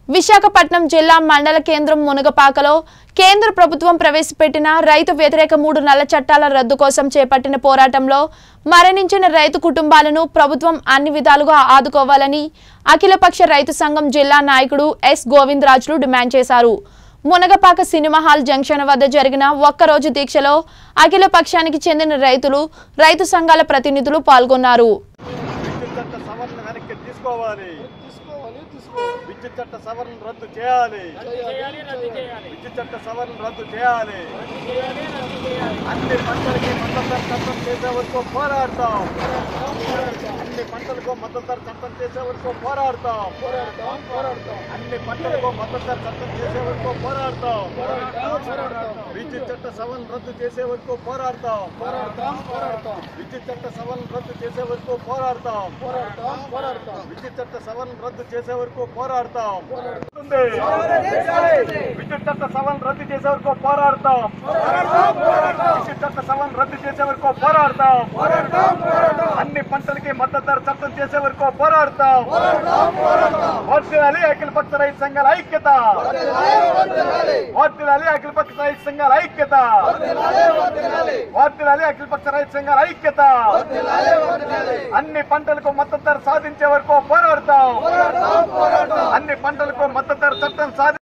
విశాఖపట్నం జిల్లా మండల కేంద్రం మునగపాకలో కేంద్ర ప్రభుత్వం ప్రవేశపెట్టిన రైతు వ్యతిరేక మూడు నల్ల చట్టాల రద్దు కోసం చేపట్టిన పోరాటంలో మరణించిన రైతు కుటుంబాలను ప్రభుత్వం అన్ని విధాలుగా ఆదుకోవాలని అఖిలపక్ష రైతు సంఘం జిల్లా నాయకుడు ఎస్ గోవిందరాజులు డిమాండ్ చేశారు మునగపాక సినిమా హాల్ జంక్షన్ వద్ద జరిగిన ఒక్కరోజు దీక్షలో అఖిల పక్షానికి చెందిన రైతులు రైతు సంఘాల ప్రతినిధులు పాల్గొన్నారు విద్యుత్ చట్ట సవరణ వెనక్కి తీసుకోవాలి తీసుకోవాలి తీసుకోవాలి విద్యుత్ చట్ట సవరణ రద్దు చేయాలి చేయాలి రద్దు చేయాలి విద్యుత్ చట్ట సవరణ రద్దు చేయాలి చేయాలి రద్దు చేయాలి అన్ని పంటలకి మద్దతు ధర చట్టం చేసే వరకు పోరాడతాం అన్ని పంటలకు మద్దతు ధర చట్టం చేసే వరకు పోరాడతాం పోరాడతాం పోరాడతాం అన్ని పంటలకు మద్దతు ధర చట్టం చేసే వరకు పోరాడతాం పోరాడతాం పోరాడతాం విద్యుత్ చట్ట సవరణ రద్దు చేసే వరకు పోరాడతాం పోరాడతాం పోరాడతాం విద్యుత్ చట్ట సవరణ రద్దు చేసే వరకు పోరాడతాం పోరాడతాం పోరాడతాం విద్యుత్ చట్ట సవరణ రద్దు చేసే వరకు పోరాడతాం విద్యుత్ చట్ట సవరణ రద్దు చేసే వరకు పోరాడతాం విద్యుత్ చట్ట సవరణ రద్దు చేసే వరకు పోరాడతాం అన్ని పంటలకి మద్దతు ధర చట్టం చేసే వరకు పోరాడతాం వర్తిల్లాలి అఖిల పక్ష రైతు సంఘాల ఐక్యత వర్తిల్లాలి అఖిల పక్ష రైతు సంఘాల ఐక్యత వర్తిల్లాలి అఖిల పక్ష రైతు సంఘాల ఐక్యత అన్ని పంటలకు మద్దతు ధర సాధించే వరకు పోరాడతాం అన్ని పంటలకు మద్దతు ధర చట్టం సాధి